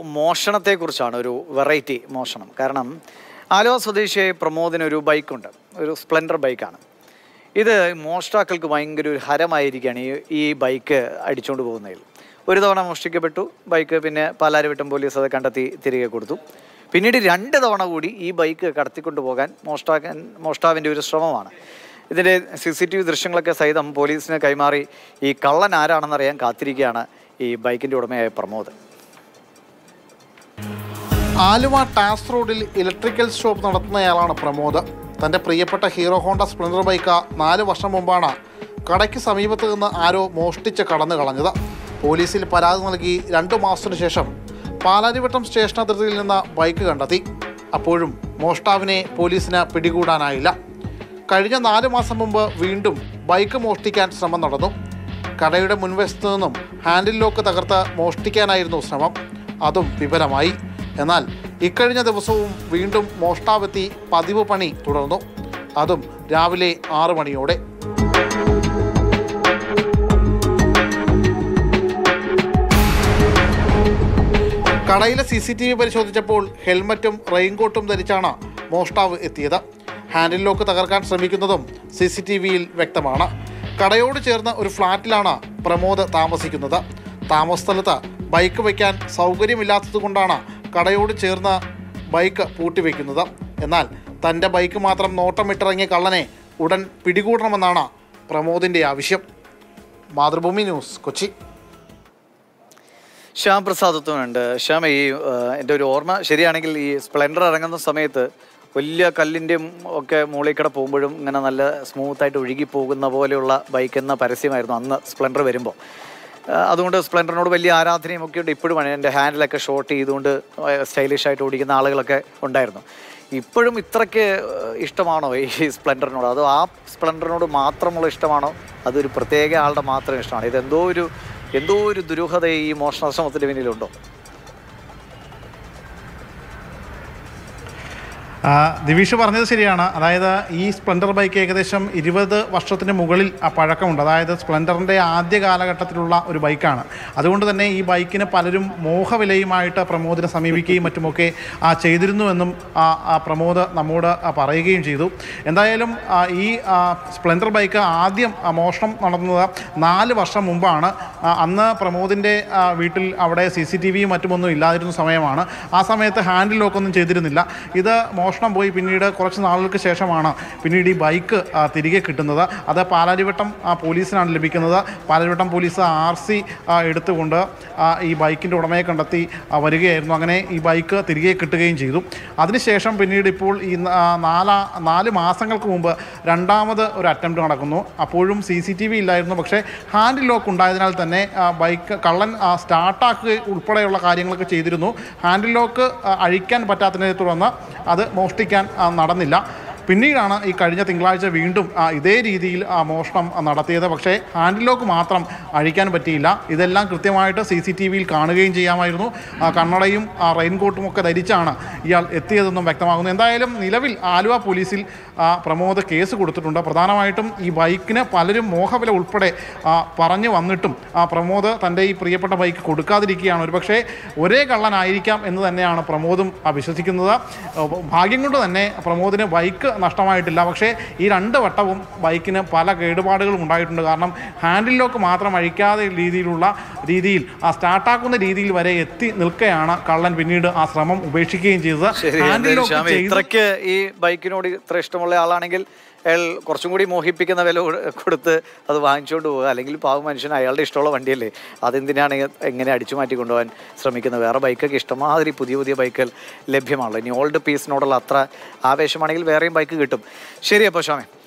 മോഷണത്തെക്കുറിച്ചാണ് ഒരു വെറൈറ്റി മോഷണം കാരണം ആലുവ സ്വദേശിയായ പ്രമോദിന് ഒരു ബൈക്കുണ്ട് ഒരു സ്പ്ലെൻഡർ ബൈക്കാണ് ഇത് മോഷ്ടാക്കൾക്ക് ഭയങ്കര ഒരു ഹരമായിരിക്കുകയാണ് ഈ ഈ ബൈക്ക് അടിച്ചുകൊണ്ട് പോകുന്നതിൽ ഒരു തവണ മോഷ്ടിക്കപ്പെട്ടു ബൈക്ക് പിന്നെ പാലാരിവട്ടം പോലീസ് അത് കണ്ടെത്തി തിരികെ കൊടുത്തു പിന്നീട് രണ്ട് തവണ കൂടി ഈ ബൈക്ക് കടത്തിക്കൊണ്ടു പോകാൻ മോഷ്ടാക്കൻ മോഷ്ടാവിൻ്റെ ഒരു ശ്രമമാണ് ഇതിൻ്റെ സി സി ടി വി ദൃശ്യങ്ങളൊക്കെ സഹിതം പോലീസിന് കൈമാറി ഈ കള്ളൻ ആരാണെന്നറിയാൻ കാത്തിരിക്കുകയാണ് ഈ ബൈക്കിൻ്റെ ഉടമയായ പ്രമോദ് ആലുവ ടാസ് റോഡിൽ ഇലക്ട്രിക്കൽ ഷോപ്പ് നടത്തുന്നയാളാണ് പ്രമോദ് തൻ്റെ പ്രിയപ്പെട്ട ഹീറോ ഹോണ്ട സ്പ്ലെൻഡർ ബൈക്ക് നാല് വർഷം മുമ്പാണ് കടയ്ക്ക് സമീപത്ത് നിന്ന് ആരോ മോഷ്ടിച്ച് കടന്നു കളഞ്ഞത് പോലീസിൽ പരാതി നൽകി രണ്ടു മാസത്തിനു ശേഷം പാലാരിവട്ടം സ്റ്റേഷൻ അതിർത്തിയിൽ നിന്ന് ബൈക്ക് കണ്ടെത്തി അപ്പോഴും മോഷ്ടാവിനെ പോലീസിന് പിടികൂടാനായില്ല കഴിഞ്ഞ നാല് മാസം മുമ്പ് വീണ്ടും ബൈക്ക് മോഷ്ടിക്കാൻ ശ്രമം നടന്നു കടയുടെ മുൻവശത്തു നിന്നും ഹാൻഡിൽ ലോക്ക് തകർത്ത് മോഷ്ടിക്കാനായിരുന്നു ശ്രമം അതും വിഫലമായി എന്നാൽ ഇക്കഴിഞ്ഞ ദിവസവും വീണ്ടും മോഷ്ടാവെത്തി പതിവ് പണി തുടർന്നു അതും രാവിലെ ആറു മണിയോടെ കടയിലെ സി സി ടി വി പരിശോധിച്ചപ്പോൾ ഹെൽമറ്റും റെയിൻകോട്ടും ധരിച്ചാണ് മോഷ്ടാവ് എത്തിയത് ഹാൻഡിൽ ലോക്ക് തകർക്കാൻ ശ്രമിക്കുന്നതും സി സി ടി വിയിൽ വ്യക്തമാണ് കടയോട് ചേർന്ന ഒരു ഫ്ലാറ്റിലാണ് പ്രമോദ് താമസിക്കുന്നത് താമസ സ്ഥലത്ത് ബൈക്ക് വയ്ക്കാൻ സൗകര്യമില്ലാത്തതുകൊണ്ടാണ് കടയോട് ചേർന്ന് ബൈക്ക് പൂട്ടിവെക്കുന്നത് എന്നാൽ തൻ്റെ ബൈക്ക് മാത്രം നോട്ടമിട്ടിറങ്ങിയ കള്ളനെ ഉടൻ പിടികൂടണമെന്നാണ് പ്രമോദിൻ്റെ ആവശ്യം മാതൃഭൂമി ന്യൂസ് കൊച്ചി ശ്യാം പ്രസാദത്വമുണ്ട് ശ്യാം ഈ ആ, എൻ്റെ ഒരു ഓർമ്മ ശരിയാണെങ്കിൽ ഈ സ്പ്ലെൻഡർ ഇറങ്ങുന്ന സമയത്ത് വലിയ കല്ലിൻ്റെയും ഒക്കെ മുകളിൽ കൂടെ പോകുമ്പോഴും ഇങ്ങനെ നല്ല സ്മൂത്തായിട്ട് ഒഴുകി പോകുന്ന പോലെയുള്ള ബൈക്ക് എന്ന പരസ്യമായിരുന്നു അന്ന് സ്പ്ലെൻഡർ വരുമ്പോൾ ആ, അതുകൊണ്ട് സ്പ്ലെൻഡറിനോട് വലിയ ആരാധനയും ഒക്കെ ഉണ്ട് ഇപ്പോഴും എൻ്റെ ഹാൻഡിലൊക്കെ ഷോർട്ട് ചെയ്തുകൊണ്ട് സ്റ്റൈലിഷ് ആയിട്ട് ഓടിക്കുന്ന ആളുകളൊക്കെ ഉണ്ടായിരുന്നു ഇപ്പോഴും ഇത്രയ്ക്ക് ഇഷ്ടമാണോ ഈ സ്പ്ലെൻഡറിനോട് അതോ ആ സ്പ്ലെൻഡറിനോട് മാത്രമുള്ള ഇഷ്ടമാണോ അതൊരു പ്രത്യേക ആളുടെ മാത്രം ഇഷ്ടമാണ് ഇതെന്തോ ഒരു എന്തോ ഒരു ദുരൂഹത ഈ മോഷണ ശ്രമത്തിന് പിന്നിലുണ്ടോ ആ, ദിവിഷ് പറഞ്ഞത് ശരിയാണ് അതായത് ഈ സ്പ്ലെൻഡർ ബൈക്ക് ഏകദേശം ഇരുപത് വർഷത്തിന് മുകളിൽ ആ പഴക്കമുണ്ട് അതായത് സ്പ്ലെൻഡറിൻ്റെ ആദ്യ കാലഘട്ടത്തിലുള്ള ഒരു ബൈക്കാണ് അതുകൊണ്ട് തന്നെ ഈ ബൈക്കിന് പലരും മോഹവിലയുമായിട്ട് പ്രമോദിനെ സമീപിക്കുകയും മറ്റുമൊക്കെ ആ, ചെയ്തിരുന്നുവെന്നും ആ, ആ പ്രമോദ് നമ്മോട് ആ, പറയുകയും ചെയ്തു എന്തായാലും ആ, ഈ ആ, സ്പ്ലെൻഡർ ബൈക്ക് ആദ്യം ആ, മോഷണം നടന്നത് നാല് വർഷം മുമ്പാണ് ആ, അന്ന് പ്രമോദിൻ്റെ ആ, വീട്ടിൽ അവിടെ സി സി ടി വിയും മറ്റുമൊന്നും ഇല്ലാതിരുന്ന സമയമാണ് ആ സമയത്ത് ഹാൻഡിൽ ലോക്കൊന്നും ചെയ്തിരുന്നില്ല ഇത് മോഷണം പോയി പിന്നീട് കുറച്ച് നാളുകൾക്ക് ശേഷമാണ് പിന്നീട് ഈ ബൈക്ക് ആ, തിരികെ കിട്ടുന്നത് അത് പാലാരിവട്ടം ആ, പോലീസിനാണ് ലഭിക്കുന്നത് പാലാരിവട്ടം പോലീസ് ആർ സി എടുത്തുകൊണ്ട് ആ, ഈ ബൈക്കിൻ്റെ ഉടമയെ കണ്ടെത്തി ആ, വരികയായിരുന്നു അങ്ങനെ ഈ ബൈക്ക് തിരികെ കിട്ടുകയും ചെയ്തു അതിനുശേഷം പിന്നീട് ഇപ്പോൾ ഈ ന- ആ, നാലാ നാല് മാസങ്ങൾക്ക് മുമ്പ് രണ്ടാമത് ഒരു അറ്റംപ്റ്റ് നടക്കുന്നു അപ്പോഴും സി സി ടി വി ഇല്ലായിരുന്നു പക്ഷേ ഹാൻഡിൽ ലോക്ക് ഉണ്ടായതിനാൽ തന്നെ ആ, ബൈക്ക് കള്ളൻ ആ, സ്റ്റാർട്ടാക്കുക ഉൾപ്പെടെയുള്ള കാര്യങ്ങളൊക്കെ ചെയ്തിരുന്നു ഹാൻഡിൽ ലോക്ക് ആ, അഴിക്കാൻ പറ്റാത്തതിനെ തുടർന്ന് അത് മോഷ്ടിക്കാൻ ആ, നടന്നില്ല പിന്നീടാണ് ഈ കഴിഞ്ഞ തിങ്കളാഴ്ച വീണ്ടും ആ, ഇതേ രീതിയിൽ ആ, മോഷണം ആ, നടത്തിയത് പക്ഷേ ഹാൻഡിൽ ലോക്ക് മാത്രം അഴിക്കാൻ പറ്റിയില്ല ഇതെല്ലാം കൃത്യമായിട്ട് സി സി ടി വിയിൽ കാണുകയും ചെയ്യാമായിരുന്നു ആ, കണ്ണടയും ആ, റെയിൻകോട്ടും ഒക്കെ ധരിച്ചാണ് ഇയാൾ എത്തിയതെന്നും വ്യക്തമാകുന്നു എന്തായാലും നിലവിൽ ആലുവ പോലീസിൽ ആ, പ്രമോദ് കേസ് കൊടുത്തിട്ടുണ്ട് പ്രധാനമായിട്ടും ഈ ബൈക്കിന് പലരും മോഹവില ഉൾപ്പെടെ ആ, പറഞ്ഞു വന്നിട്ടും ആ, പ്രമോദ് തൻ്റെ ഈ പ്രിയപ്പെട്ട ബൈക്ക് കൊടുക്കാതിരിക്കുകയാണ് ഒരുപക്ഷേ ഒരേ കള്ളനായിരിക്കാം എന്ന് തന്നെയാണ് പ്രമോദും ആ, വിശ്വസിക്കുന്നത് ആ, ഭാഗ്യം കൊണ്ട് തന്നെ പ്രമോദിന് ബൈക്ക് നഷ്ടമായിട്ടില്ല പക്ഷേ ഈ രണ്ട് വട്ടവും ബൈക്കിന് പല കേടുപാടുകളും ഉണ്ടായിട്ടുണ്ട് കാരണം ഹാൻഡിൽ ലോക്ക് മാത്രം അഴിക്കാതെ രീതിയിലുള്ള രീതിയിൽ ആ സ്റ്റാർട്ടാക്കുന്ന രീതിയിൽ വരെ എത്തി നിൽക്കുകയാണ് കള്ളൻ പിന്നീട് ആ ശ്രമം ഉപേക്ഷിക്കുകയും ചെയ്തത് ശരി ഹാൻഡിൽ എന്തായാലും ലോക്ക് ശ്യാമേ, ചെയ്ത് ഇത്രയ്ക്ക് ഈ ബൈക്കിനോട് ഇത്ര ഇഷ്ടമുള്ള ആളാണെങ്കിൽ അയാൾ കുറച്ചും കൂടി മോഹിപ്പിക്കുന്ന വില കൊട്- കൊടുത്ത് അത് വാങ്ങിച്ചുകൊണ്ട് പോകുക അല്ലെങ്കിൽ പാവം മനുഷ്യൻ അയാളുടെ ഇഷ്ടമുള്ള വണ്ടിയല്ലേ അതെന്തിനാണ് ഇങ്ങ- ഇങ്ങനെ അടിച്ചു മാറ്റി കൊണ്ടുപോകാൻ ശ്രമിക്കുന്നത് വേറെ ബൈക്കൊക്കെ ഇഷ്ടമാതിരി പുതിയ പുതിയ ബൈക്കുകൾ ലഭ്യമാണല്ലോ ഇനി ഓൾഡ് പീസിനോടുള്ള അത്ര ആവേശമാണെങ്കിൽ വേറെയും ബൈക്ക് കിട്ടും ശരി അപ്പോൾ ശ്യാമേ